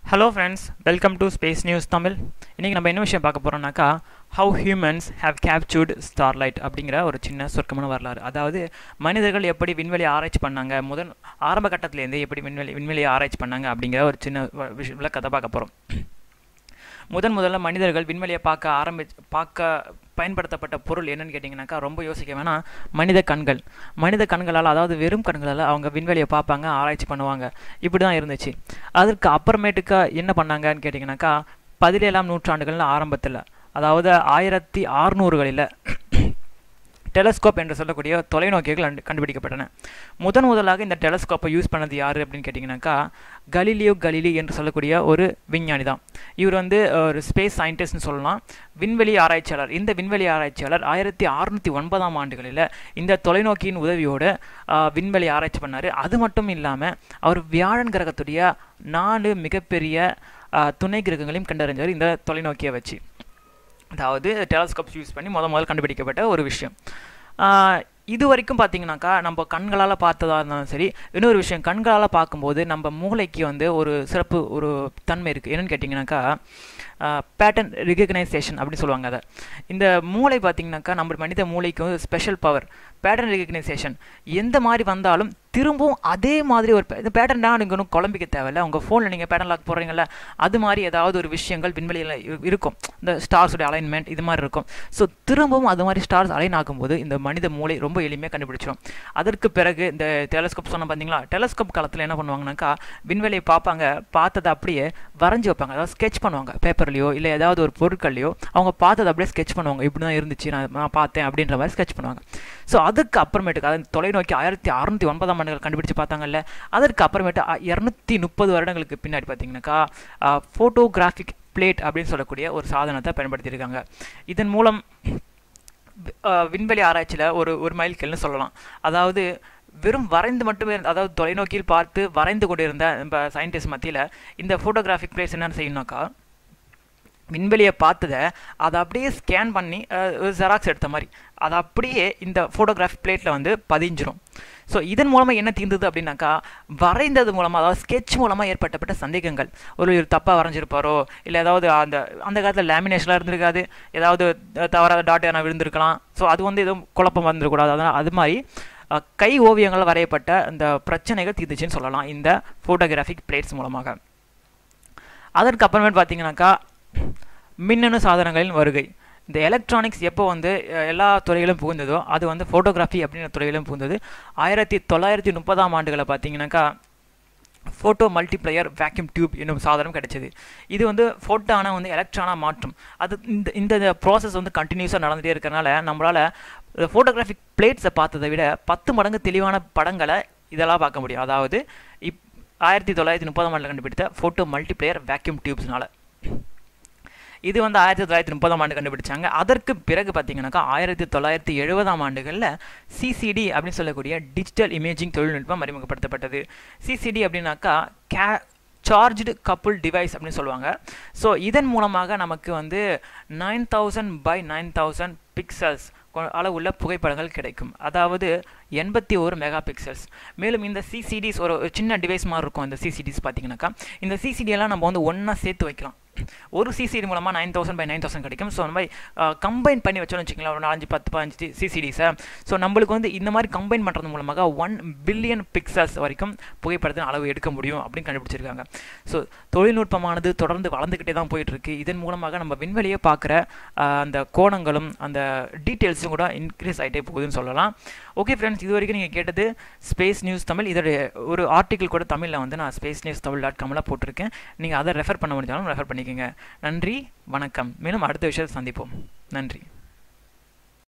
hello friends welcome to space news Tamil இன்றைக்கி நம்ம என்ன விஷயம் பார்க்க போகிறோம்னாக்கா how humans have captured starlight அப்படிங்கிற ஒரு சின்ன சுருக்கமான வரலாறு அதாவது மனிதர்கள் எப்படி விண்வெளி ஆராய்ச்சி பண்ணாங்க முதல் ஆரம்ப கட்டத்திலேருந்து எப்படி விண்வெளி விண்வெளியை ஆராய்ச்சி பண்ணாங்க அப்படிங்கிற ஒரு சின்ன வ- விஷ விளக்கத்தை பார்க்க போகிறோம் முதன் முதல்ல மனிதர்கள் விண்வெளியை பார்க்க ஆரம்பி பார்க்க பயன்படுத்தப்பட்ட பொருள் என்னன்னு கேட்டிங்கனாக்கா ரொம்ப யோசிக்க வேணாம் மனித கண்கள் மனித கண்களால் அதாவது வெறும் கண்களால் அவங்க விண்வெளியை பார்ப்பாங்க ஆராய்ச்சி பண்ணுவாங்க இப்படி தான் இருந்துச்சு அதற்கு அப்புறமேட்டுக்கா என்ன பண்ணாங்கன்னு கேட்டிங்கனாக்கா பதினேழாம் நூற்றாண்டுகள் ஆரம்பத்தில் அதாவது ஆயிரத்தி அறுநூறுகளில் டெலஸ்கோப் என்று சொல்லக்கூடிய தொலைநோக்கிகள் கண்டு- கண்டுபிடிக்கப்பட்டன முதன் முதலாக இந்த டெலஸ்கோப்பை யூஸ் பண்ணது யார் அப்படின்னு கேட்டிங்கனாக்கா கலீலியோ கலீலி என்று சொல்லக்கூடிய ஒரு விஞ்ஞானி தான் இவர் வந்து ஒரு ஸ்பேஸ் சயின்டிஸ்ட்னு சொல்லலாம் விண்வெளி ஆராய்ச்சியாளர் இந்த விண்வெளி ஆராய்ச்சியாளர் ஆயிரத்தி அறுநூற்றி ஒன்பதாம் ஆண்டுகளில் இந்த தொலைநோக்கியின் உதவியோடு ஆஹ், விண்வெளி ஆராய்ச்சி பண்ணார் அது மட்டும் இல்லாமல் அவர் வியாழன் கிரகத்துடைய நாலு மிகப்பெரிய ஆஹ், துணை கிரகங்களையும் கண்டறிஞ்சார் இந்த தொலைநோக்கியை வச்சு அதாவது டெலஸ்கோப்ஸ் யூஸ் பண்ணி முத முதல்ல கண்டுபிடிக்கப்பட்ட ஒரு விஷயம் ஆஹ் இது வரைக்கும் பார்த்தீங்கன்னாக்கா நம்ம கண்களால் பார்த்ததா இருந்தாலும் சரி இன்னொரு விஷயம் கண்களால் பார்க்கும்போது நம்ம மூளைக்கு வந்து ஒரு சிறப்பு ஒரு தன்மை இருக்குது என்னன்னு கேட்டிங்கனாக்கா பேட்டர்ன் ரிகக்னைசேஷன் அப்படின்னு சொல்லுவாங்க அதை இந்த மூளை பார்த்தீங்கன்னாக்கா நம்ம மனித மூளைக்கு வந்து ஸ்பெஷல் பவர் பேட்டர்ன் ரிகக்னைசேஷன் எந்த மாதிரி வந்தாலும் திரும்பவும் அதே மாதிரி ஒரு pa- இந்த பேட்டர்ன் தான் நீங்கள் ஒன்றும் குழம்பிக்க தேவையில்ல உங்கள் ஃபோனில் நீங்கள் பேட்டர்ன் லாக் போடுறீங்கல்ல அது மாதிரி ஏதாவது ஒரு விஷயங்கள் விண்வெளியில் இரு- இருக்கும் இந்த ஸ்டார்ஸோட அலைன்மெண்ட் இது மாதிரி இருக்கும் ஸோ திரும்பவும் அது மாதிரி ஸ்டார்ஸ் அலைன் ஆகும்போது இந்த மனித மூளை ரொம்ப எளிமையாக கண்டுபிடிச்சிடும் அதற்கு பிறகு இந்த டெலஸ்கோப் சொன்ன பார்த்தீங்களா டெலஸ்கோப் காலத்தில் என்ன பண்ணுவாங்கனாக்கா விண்வெளியை பார்ப்பாங்க பார்த்ததை அப்படியே வரைஞ்சி வைப்பாங்க அதாவது ஸ்கெட்ச் பண்ணுவாங்க பேப்பர்லையோ இல்லை ஏதாவது ஒரு பொருட்கள்லையோ அவங்க பார்த்ததை அப்படியே ஸ்கெட்ச் பண்ணுவாங்க இப்படி தான் இருந்துச்சு நான் நான் பார்த்தேன் அப்படின்ற மாதிரி ஸ்கெட்ச் பண்ணுவாங்க ஸோ அதுக்கு அப்புறமேட்டுக்கு அதாவது தொலைநோக்கி ஆயிரத்தி அறுநூத்தி ஒன்பதாம் ஆண்டுகள் கண்டுபிடிச்சு பார்த்தாங்கல்ல அதற்கு அப்புறமேட்டு இரநூத்தி முப்பது வருடங்களுக்கு பின்னாடி பார்த்தீங்கன்னாக்கா ஃபோட்டோகிராஃபிக் பிளேட் அப்படின்னு சொல்லக்கூடிய ஒரு சாதனத்தை பயன்படுத்தியிருக்காங்க இதன் மூலம் வி- அஹ் விண்வெளி ஆராய்ச்சியில் ஒரு ஒரு மைல்கல்னு சொல்லலாம் அதாவது வெறும் வரைந்து மட்டுமே இருந்த- அதாவது தொலைநோக்கியில் பார்த்து வரைந்து கொண்டிருந்த நம்ம சயின்டிஸ்ட் மத்தியில் இந்த ஃபோட்டோகிராஃபிக் பிளேஸ் என்னன்னு செய்யணும்னாக்கா விண்வெளியை பார்த்ததை அதை அப்படியே ஸ்கேன் பண்ணி ஜெராக்ஸ் எடுத்த மாதிரி அதை அப்படியே இந்த ஃபோட்டோகிராஃபிக் பிளேட்டில் வந்து பதிஞ்சிரும் ஸோ இதன் மூலமாக என்ன தீர்ந்தது அப்படின்னாக்கா வரைந்தது மூலமாக அதாவது ஸ்கெட்ச் மூலமாக ஏற்பட்டப்பட்ட சந்தேகங்கள் ஒரு தப்பாக வரைஞ்சிருப்பாரோ இல்லை ஏதாவது அந்த அந்த காலத்தில் லேமினேஷன்லாம் இருந்திருக்காது ஏதாவது அஹ், தவறாத டாட் என விழுந்திருக்கலாம் ஸோ அது வந்து எதுவும் குழப்பம் வந்துடக்கூடாது அதனால் அது மாதிரி அஹ், கை ஓவியங்கள் வரையப்பட்ட அந்த பிரச்சனைகள் தீர்ந்துச்சுன்னு சொல்லலாம் இந்த ஃபோட்டோகிராஃபிக் பிளேட்ஸ் மூலமாக அதற்கு அப்புறமேட்டு பார்த்தீங்கன்னாக்கா மின்னணு சாதனங்களின் வருகை இந்த எலக்ட்ரானிக்ஸ் எப்போ வந்து அஹ், எல்லா துறையிலும் புகுந்ததோ அது வந்து ஃபோட்டோகிராஃபி அப்படின்ற துறையிலும் புகுந்தது ஆயிரத்தி தொள்ளாயிரத்தி முப்பதாம் ஆண்டுகளை பார்த்தீங்கன்னாக்கா ஃபோட்டோ மல்டிப்ளையர் வேக்யூம் டியூப் என்னும் சாதனம் கிடைச்சது இது வந்து ஃபோட்டோனை வந்து எலக்ட்ரானாக மாற்றும் அது இந்த இந்த ப்ராசஸ் வந்து கண்டினியூஸாக நடந்துகிட்டே இருக்கறனால நம்மளால் ஃபோட்டோகிராஃபிக் பிளேட்ஸை பார்த்ததை விட பத்து மடங்கு தெளிவான படங்களை இதெல்லாம் பார்க்க முடியும் அதாவது இப் ஆயிரத்தி தொள்ளாயிரத்தி முப்பதாம் ஆண்டில் கண்டுபிடித்த ஃபோட்டோ மல்டிப்ளையர் வேக்யூம் டியூப்ஸ்னால இது வந்து ஆயிரத்தி தொள்ளாயிரத்தி முப்பதாம் ஆண்டு கண்டுபிடிச்சாங்க அதற்கு பிறகு பார்த்தீங்கன்னாக்கா ஆயிரத்தி தொள்ளாயிரத்தி எழுபதாம் ஆண்டுகளில் சிசிடி அப்படின்னு சொல்லக்கூடிய டிஜிட்டல் இமேஜிங் தொழில்நுட்பம் அறிமுகப்படுத்தப்பட்டது சிசிடி அப்படின்னாக்கா கே சார்ஜ்டு கப்புள் டிவைஸ் அப்படின்னு சொல்லுவாங்க ஸோ இதன் மூலமாக நமக்கு வந்து nine thousand by nine thousand pixels அளவுள்ள புகைப்படங்கள் கிடைக்கும் அதாவது எண்பத்தி ஒரு மெகா பிக்சல்ஸ் மேலும் இந்த சிசிடிஸ் ஒரு ஒரு சின்ன டிவைஸ் மாதிரி இருக்கும் இந்த சிசிடிஸ் பார்த்தீங்கன்னாக்கா இந்த CCD எல்லாம் நம்ம வந்து ஒன்றா சேர்த்து வைக்கலாம் ஒரு சிசிடி மூலமாக nine thousand by nine thousand கிடைக்கும் ஸோ அந்த மாதிரி கம்பைன் பண்ணி வச்சோம்னு வச்சுக்கலாம் ஒரு நாலஞ்சு பத்து பதினஞ்சு சிசிடிஸை ஸோ நம்மளுக்கு வந்து இந்த மாதிரி கம்பைன் பண்ணுறது மூலமாக ஒன் பில்லியன் பிக்சல்ஸ் வரைக்கும் புகைப்படத்தின் அளவு எடுக்க முடியும் அப்படின்னு கண்டுபிடிச்சிருக்காங்க ஸோ தொழில்நுட்பமானது தொடர்ந்து வளர்ந்துக்கிட்டே தான் போயிட்டு இருக்கு இதன் மூலமாக நம்ம விண்வெளியை பார்க்குற அந்த கோணங்களும் அந்த டீட்டெயில்ஸும் கூட இன்க்ரீஸ் ஆகிட்டே போகுதுன்னு சொல்லலாம் ஓகே ஃப்ரெண்ட்ஸ் இது வரைக்கும் நீங்கள் கேட்டது ஸ்பேஸ் நியூஸ் தமிழ் இதோடைய ஒரு ஆர்டிக்கிள் கூட தமிழில் வந்து நான் ஸ்பேஸ் நியூஸ் தமிழ் டாட் காமில் போட்டிருக்கேன் நீங்கள் அதை ரெஃபர் பண்ண முடிஞ்சாலும் ரெஃபர் பண்ணிக்கோங்க நன்றி வணக்கம் மேலும் அடுத்த விஷயத்தை சந்திப்போம் நன்றி